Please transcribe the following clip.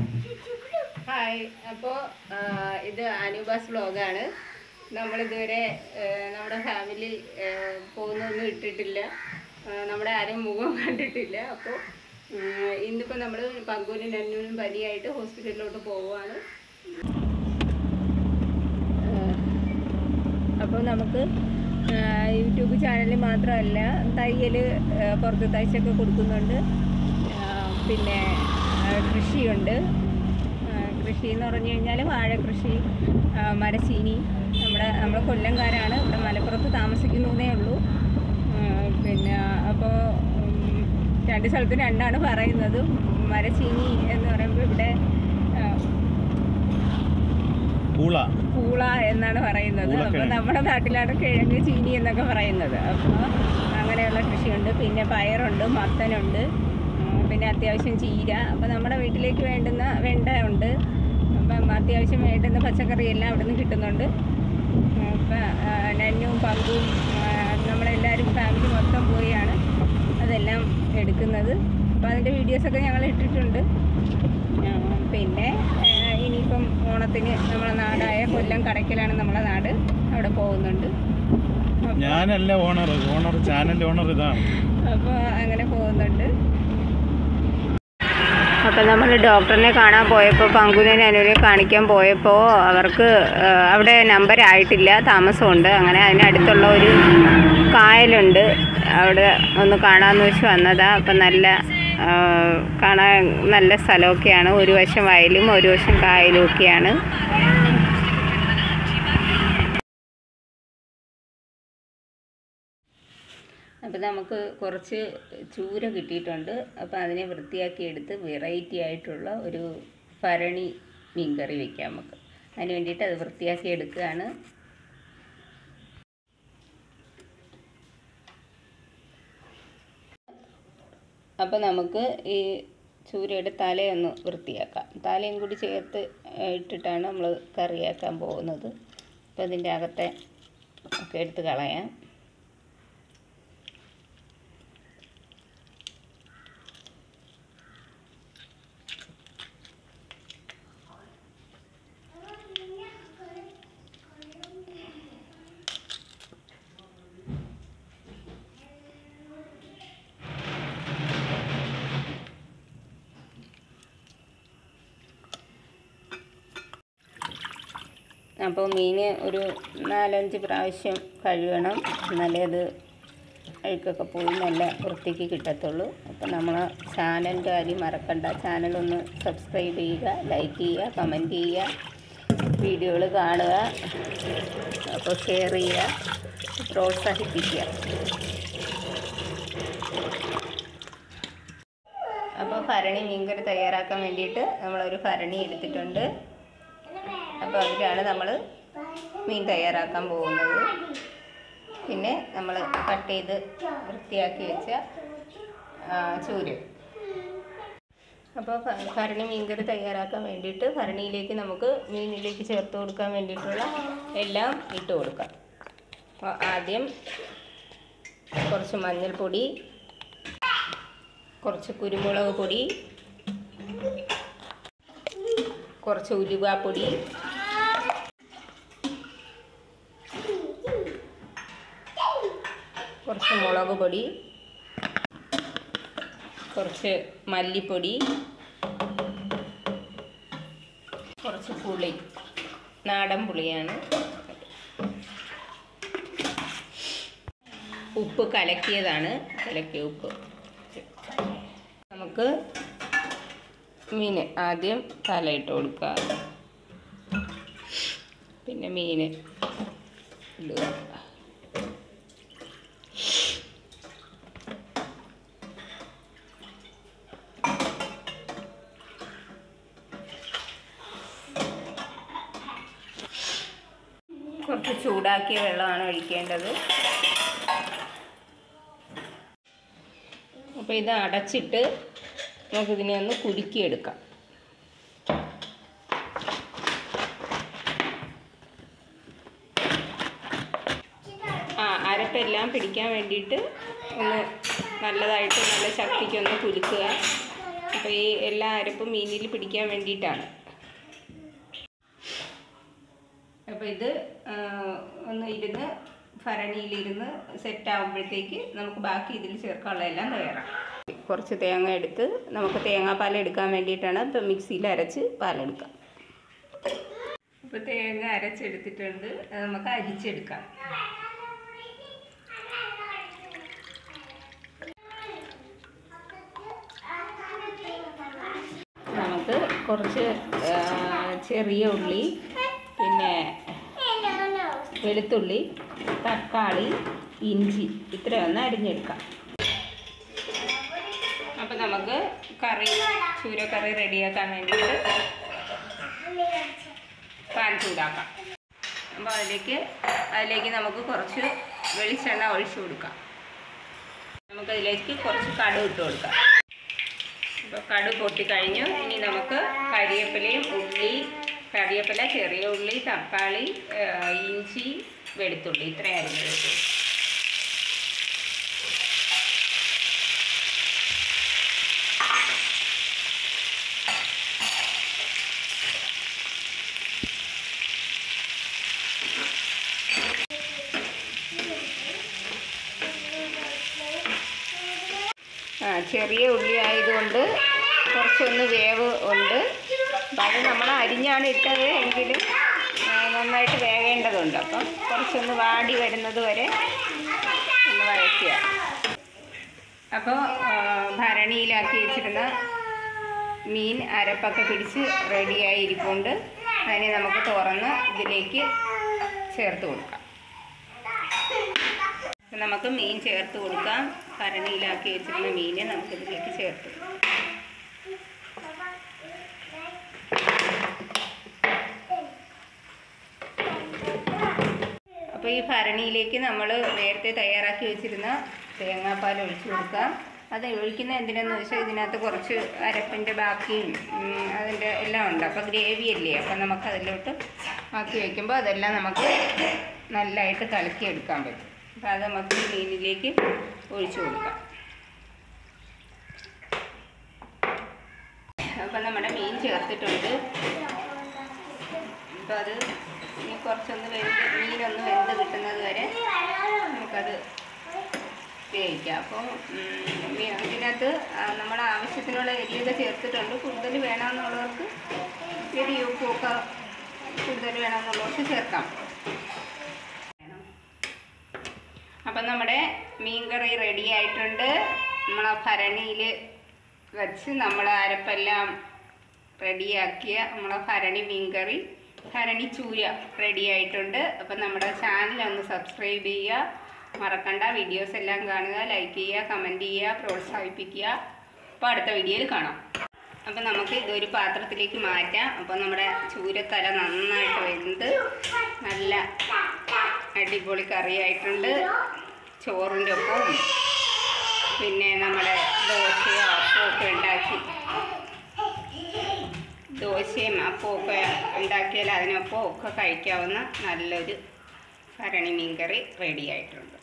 Hi അപ്പോൾ ഇത് അനൂപാസ് വ്ലോഗാണ് നമ്മളിതുവരെ ആ, നമ്മുടെ ഫാമിലി ആ, പോകുന്നൊന്നും ഇട്ടിട്ടില്ല ആ, നമ്മുടെ ആരും മുഖം കണ്ടിട്ടില്ല അപ്പോൾ ഇന്നിപ്പോൾ നമ്മൾ പങ്കൂനും നന്നൂനും പനിയായിട്ട് ഹോസ്പിറ്റലിലോട്ട് പോവുകയാണ് അപ്പോൾ നമുക്ക് ആ, യൂട്യൂബ് ചാനലിൽ മാത്രമല്ല തയ്യൽ ആ, പുറത്ത് തയ്ച്ചൊക്കെ കൊടുക്കുന്നുണ്ട് ആ, പിന്നെ ആ, കൃഷിയുണ്ട് ആ, കൃഷി എന്ന് പറഞ്ഞു കഴിഞ്ഞാൽ വാഴ കൃഷി ആ, മരച്ചീനി നമ്മുടെ നമ്മൾ കൊല്ലംകാരാണ് ഇവിടെ മലപ്പുറത്ത് താമസിക്കുന്നതേ ഉള്ളൂ ആ, പിന്നെ അപ്പോൾ രണ്ട് സ്ഥലത്ത് രണ്ടാണ് പറയുന്നത് മരച്ചീനി എന്ന് പറയുമ്പോൾ ഇവിടെ ആ, പൂള പൂള എന്നാണ് പറയുന്നത് അപ്പോൾ പൂളക്കിഴങ്ങ്. നമ്മുടെ നാട്ടിലാണ് കിഴങ്ങ് ചീനി എന്നൊക്കെ പറയുന്നത് അപ്പോൾ അങ്ങനെയുള്ള കൃഷിയുണ്ട് പിന്നെ പയറുണ്ട് മത്തനുണ്ട് ഉം, പിന്നെ അത്യാവശ്യം ചീര അപ്പോൾ നമ്മുടെ വീട്ടിലേക്ക് വേണ്ടുന്ന വെണ്ട ഉണ്ട് അപ്പം അത്യാവശ്യം വേണ്ടുന്ന പച്ചക്കറി എല്ലാം അവിടെ നിന്ന് കിട്ടുന്നുണ്ട് അപ്പം നന്നും പങ്കും ആ, നമ്മളെല്ലാവരും ഫാമിലി മൊത്തം പോയാണ് അതെല്ലാം എടുക്കുന്നത് അപ്പോൾ അതിൻ്റെ വീഡിയോസൊക്കെ ഞങ്ങൾ ഇട്ടിട്ടുണ്ട് ആ, പിന്നെ ആ, ഇനിയിപ്പം ഓണത്തിന് നമ്മളെ നാടായ കൊല്ലം കടയ്ക്കലാണ് നമ്മളെ നാട് അവിടെ പോകുന്നുണ്ട് ഞാനല്ല ഓണർ ഓണർ ചാനൽ ഓണർ ഇതാണ് അപ്പോൾ അങ്ങനെ പോകുന്നുണ്ട് അപ്പം നമ്മൾ ഡോക്ടറിനെ കാണാൻ പോയപ്പോൾ പങ്കുവിനെ അനുവിനെ കാണിക്കാൻ പോയപ്പോൾ അവർക്ക് ആ, അവിടെ നമ്പർ ആയിട്ടില്ല താമസമുണ്ട് അങ്ങനെ അതിനടുത്തുള്ള ഒരു കായലുണ്ട് അവിടെ ഒന്ന് കാണാമെന്ന് വെച്ച് വന്നതാ അപ്പം നല്ല ആ, കാണാൻ നല്ല സ്ഥലമൊക്കെയാണ് ഒരു വശം വയലും ഒരു വശം കായലും ഒക്കെയാണ് അപ്പോൾ നമുക്ക് കുറച്ച് ചൂര കിട്ടിയിട്ടുണ്ട് അപ്പോൾ അതിനെ വൃത്തിയാക്കി എടുത്ത് വെറൈറ്റി ആയിട്ടുള്ള ഒരു ഭരണി മീൻകറി വെക്കാം നമുക്ക് അതിന് വേണ്ടിയിട്ട് അത് വൃത്തിയാക്കി എടുക്കുകയാണ് അപ്പോൾ നമുക്ക് ഈ ചൂരയുടെ തലയൊന്ന് വൃത്തിയാക്കാം തലയും കൂടി ചേർത്ത് ഏഹ്, ഇട്ടിട്ടാണ് നമ്മൾ കറിയാക്കാൻ പോകുന്നത് അപ്പോൾ ഇതിൻ്റെ അകത്തെ ഒക്കെ എടുത്ത് കളയാം അപ്പോൾ മീൻ ഒരു നാലഞ്ച് പ്രാവശ്യം കഴുകണം എന്നാലേ അത് അഴുക്കൊക്കെ പോയി നല്ല വൃത്തിക്ക് കിട്ടത്തുള്ളൂ അപ്പോൾ നമ്മൾ ചാനലിൻ്റെ കാര്യം മറക്കണ്ട ചാനലൊന്ന് സബ്സ്ക്രൈബ് ചെയ്യുക ലൈക്ക് ചെയ്യുക കമൻറ്റ് ചെയ്യുക വീഡിയോകൾ കാണുക അപ്പോൾ ഷെയർ ചെയ്യുക പ്രോത്സാഹിപ്പിക്കുക അപ്പോൾ ഭരണി മീൻകറി തയ്യാറാക്കാൻ വേണ്ടിയിട്ട് നമ്മളൊരു ഭരണി എടുത്തിട്ടുണ്ട് അപ്പോൾ അതിലാണ് നമ്മൾ മീൻ തയ്യാറാക്കാൻ പോകുന്നത് പിന്നെ നമ്മൾ കട്ട് ചെയ്ത് വൃത്തിയാക്കി വെച്ച ആ, ചൂര് അപ്പോൾ ഭ- ഭരണി മീൻകറി തയ്യാറാക്കാൻ വേണ്ടിയിട്ട് ഭരണിയിലേക്ക് നമുക്ക് മീനിലേക്ക് ചേർത്ത് കൊടുക്കാൻ വേണ്ടിയിട്ടുള്ള എല്ലാം ഇട്ട് കൊടുക്കാം അപ്പോൾ ആദ്യം കുറച്ച് മഞ്ഞൾപ്പൊടി കുറച്ച് കുരുമുളക് പൊടി കുറച്ച് ഉലുവാപ്പൊടി കുറച്ച് മുളക് പൊടി കുറച്ച് മല്ലിപ്പൊടി കുറച്ച് പുളി നാടൻ പുളിയാണ് ഉപ്പ് കലക്കിയതാണ് കലക്കിയ ഉപ്പ് നമുക്ക് മീൻ ആദ്യം തലയിട്ട് കൊടുക്കുക പിന്നെ മീൻ ഇടുക കുറച്ച് ചൂടാക്കിയ വെള്ളമാണ് ഒഴിക്കേണ്ടത് അപ്പോൾ ഇത് അടച്ചിട്ട് നമുക്കിതിനെ ഒന്ന് കുലുക്കിയെടുക്കാം ആ അരപ്പെല്ലാം പിടിക്കാൻ വേണ്ടിയിട്ട് ഒന്ന് നല്ലതായിട്ട് നല്ല ശക്തിക്കൊന്ന് കുലുക്കുക അപ്പോൾ ഈ എല്ലാ അരപ്പും മീനിൽ പിടിക്കാൻ വേണ്ടിയിട്ടാണ് അപ്പോൾ ഇത് ആ, ഒന്ന് ഇരുന്ന് ഭരണിയിലിരുന്ന് സെറ്റ് ആകുമ്പോഴത്തേക്ക് നമുക്ക് ബാക്കി ഇതിൽ ചേർക്കാനുള്ള എല്ലാം തയ്യാറാക്കാം കുറച്ച് തേങ്ങ എടുത്ത് നമുക്ക് തേങ്ങാപ്പാൽ എടുക്കാൻ വേണ്ടിയിട്ടാണ് ഇപ്പം മിക്സിയിൽ അരച്ച് പാലെടുക്കാം ഇപ്പോൾ തേങ്ങ അരച്ചെടുത്തിട്ടുണ്ട് അത് നമുക്ക് അരിച്ചെടുക്കാം നമുക്ക് കുറച്ച് ആ, ചെറിയ ഉള്ളി പിന്നെ വെളുത്തുള്ളി തക്കാളി ഇഞ്ചി ഇത്രയൊന്ന് അരിഞ്ഞെടുക്കാം അപ്പം നമുക്ക് കറി ചൂരക്കറി റെഡിയാക്കാൻ വേണ്ടിയിട്ട് പാൻ ചൂടാക്കാം അപ്പോൾ അതിലേക്ക് അതിലേക്ക് നമുക്ക് കുറച്ച് വെളിച്ചെണ്ണ ഒഴിച്ചു കൊടുക്കാം നമുക്കതിലേക്ക് കുറച്ച് കടുക് ഇട്ട് കൊടുക്കാം ഇപ്പോൾ കടുക് പൊട്ടിക്കഴിഞ്ഞു ഇനി നമുക്ക് കരിവേപ്പിലയും ഉള്ളി കറിവേപ്പില ചെറിയ ഉള്ളി തക്കാളി ആ, ഇഞ്ചി വെളുത്തുള്ളി ഇത്രയും അരിഞ്ഞെടുത്തു ആ ചെറിയ ഉള്ളി ആയതുകൊണ്ട് കുറച്ചൊന്ന് വേവ് ഉണ്ട് അപ്പം അത് നമ്മൾ അരിഞ്ഞാണ് ഇട്ടത് എങ്കിലും ആ, നന്നായിട്ട് വേകേണ്ടതുണ്ട് അപ്പം കുറച്ചൊന്ന് വാടി വരുന്നത് വരെ ഒന്ന് വഴറ്റുക അപ്പോൾ ഭരണിയിലാക്കി വെച്ചിരുന്ന മീൻ അരപ്പൊക്കെ പിടിച്ച് റെഡിയായി ഇരിപ്പുണ്ട് അതിനെ നമുക്ക് തുറന്ന് ഇതിലേക്ക് ചേർത്ത് കൊടുക്കാം അപ്പം നമുക്ക് മീൻ ചേർത്ത് കൊടുക്കാം ഭരണിയിലാക്കി വെച്ചിരുന്ന മീനെ നമുക്ക് ഇതിലേക്ക് ചേർത്ത് കൊടുക്കാം. അപ്പോൾ ഈ ഭരണിയിലേക്ക് നമ്മൾ നേരത്തെ തയ്യാറാക്കി വെച്ചിരുന്ന തേങ്ങാപ്പാൽ ഒഴിച്ചു കൊടുക്കാം അത് ഒഴിക്കുന്ന എന്തിനാന്ന് വെച്ചാൽ ഇതിനകത്ത് കുറച്ച് അരപ്പിൻ്റെ ബാക്കിയും ഉം, അതിൻ്റെ എല്ലാം ഉണ്ട് അപ്പോൾ ഗ്രേവി അല്ലേ അപ്പോൾ നമുക്ക് അതിലോട്ട് ആക്കി വയ്ക്കുമ്പോൾ അതെല്ലാം നമുക്ക് നല്ലതായിട്ട് കലക്കി എടുക്കാൻ പറ്റും അപ്പോൾ അത് നമുക്ക് ഈ മീനിലേക്ക് ഒഴിച്ചു കൊടുക്കാം അപ്പോൾ നമ്മുടെ മീൻ ചേർത്തിട്ടുണ്ട് അപ്പോൾ അത് ഇനി കുറച്ചൊന്ന് വെന്ത് മീനൊന്ന് വെന്ത് കിട്ടുന്നത് വരെ നമുക്കത് വേവിക്കാം അപ്പോൾ ഇതിനകത്ത് ആ, നമ്മുടെ ആവശ്യത്തിനുള്ള എരിയൊക്കെ ചേർത്തിട്ടുണ്ട് കൂടുതൽ വേണമെന്നുള്ളവർക്ക് എരി ഉപ്പൊക്കെ കൂടുതൽ വേണമെന്നുള്ളവർക്ക് ചേർക്കാം അപ്പം നമ്മുടെ മീൻ കറി റെഡി ആയിട്ടുണ്ട് നമ്മളെ ഭരണിയിൽ വെച്ച് നമ്മൾ അരപ്പെല്ലാം റെഡിയാക്കിയ നമ്മളെ ഭരണി മീൻ കറി ഭരണി ചൂര റെഡി ആയിട്ടുണ്ട് അപ്പം നമ്മുടെ ചാനൽ ഒന്ന് സബ്സ്ക്രൈബ് ചെയ്യുക മറക്കണ്ട വീഡിയോസ് എല്ലാം കാണുക ലൈക്ക് ചെയ്യുക കമൻറ്റ് ചെയ്യുക പ്രോത്സാഹിപ്പിക്കുക അപ്പോൾ അടുത്ത വീഡിയോയിൽ കാണാം അപ്പം നമുക്ക് ഇതൊരു പാത്രത്തിലേക്ക് മാറ്റാം അപ്പോൾ നമ്മുടെ ചൂരത്തല നന്നായിട്ട് വെന്ത് നല്ല അടിപൊളി കറിയായിട്ടുണ്ട് ചോറിൻ്റെ ഒപ്പവും പിന്നെ നമ്മുടെ ദോശയോ അപ്പവും ഒക്കെ ഉണ്ടാക്കി ദോശയും അപ്പവും ഒക്കെ ഉണ്ടാക്കിയാൽ അതിനൊപ്പം ഒക്കെ കഴിക്കാവുന്ന നല്ലൊരു ഭരണി മീൻകറി റെഡി ആയിട്ടുണ്ട്